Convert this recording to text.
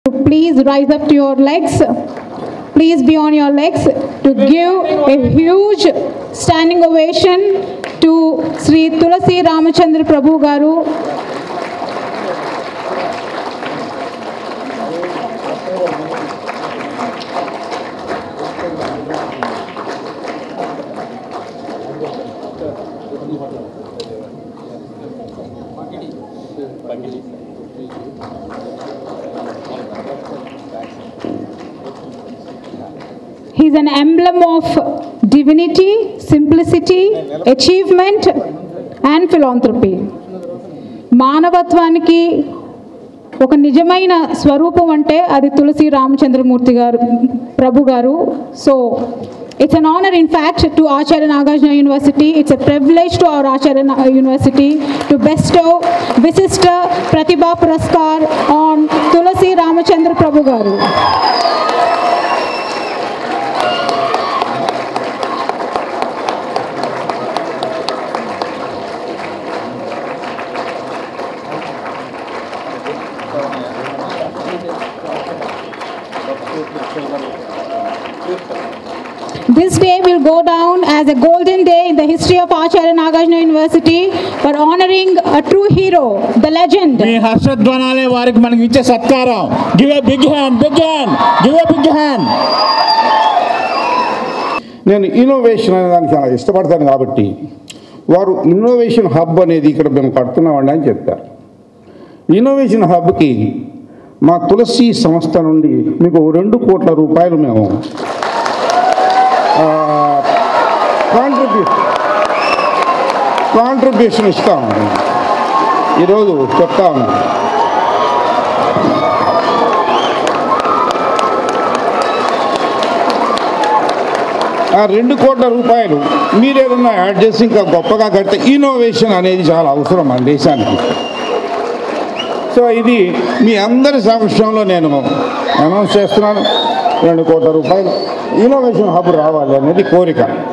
Please rise up to your legs. Please be on your legs to give a huge standing ovation to Sri Tulasi Ramachandra Prabhu Garu. He's an emblem of divinity, simplicity, achievement, and philanthropy. మానవత్వానికి ఒక నిజమైన స్వరూపం అంటే అది తులసి Ramachandramurthy garu Prabhu garu so it's an honour in fact to Acharya Nagarjuna university it's a privilege to our Acharya university to bestow Vishishta Pratibha Puraskar on తులసి రామచంద్ర ప్రభు గారు This day will go down as a golden day in the history of Acharya Nagarjuna University for honoring a true hero, the legend. మీ హర్షధ్వనాలే వారికి మనకి ఇచ్చే సత్కారం give a big hand big hand give a big hand నేను innovation అనే దానికి చాలా ఇష్టపడతాను కాబట్టి వారు ఇన్నోవేషన్ హబ్ అనేది ఇక్కడ మేము కడుతున్నామండి అని చెప్పారు ఇన్నోవేషన్ హబ్కి మా తులసి సంస్థ నుండి మీకు రెండు కోట్ల రూపాయలు మేము కాంట్రిబ్యూషన్ కాంట్రిబ్యూషన్ ఇస్తాము ఈరోజు చెప్తా ఉన్నాను ఆ రెండు కోట్ల రూపాయలు మీరు ఏదన్నా యాడ్ చేసి ఇంకా గొప్పగా కడితే ఇన్నోవేషన్ అనేది చాలా అవసరం మన దేశానికి సో ఇది మీ అందరి సమక్షంలో నేను అనౌన్స్ చేస్తున్నాను రెండు కోట్ల రూపాయలు ఇన్నోవేషన్ హబ్ రావాలి అనేది కోరిక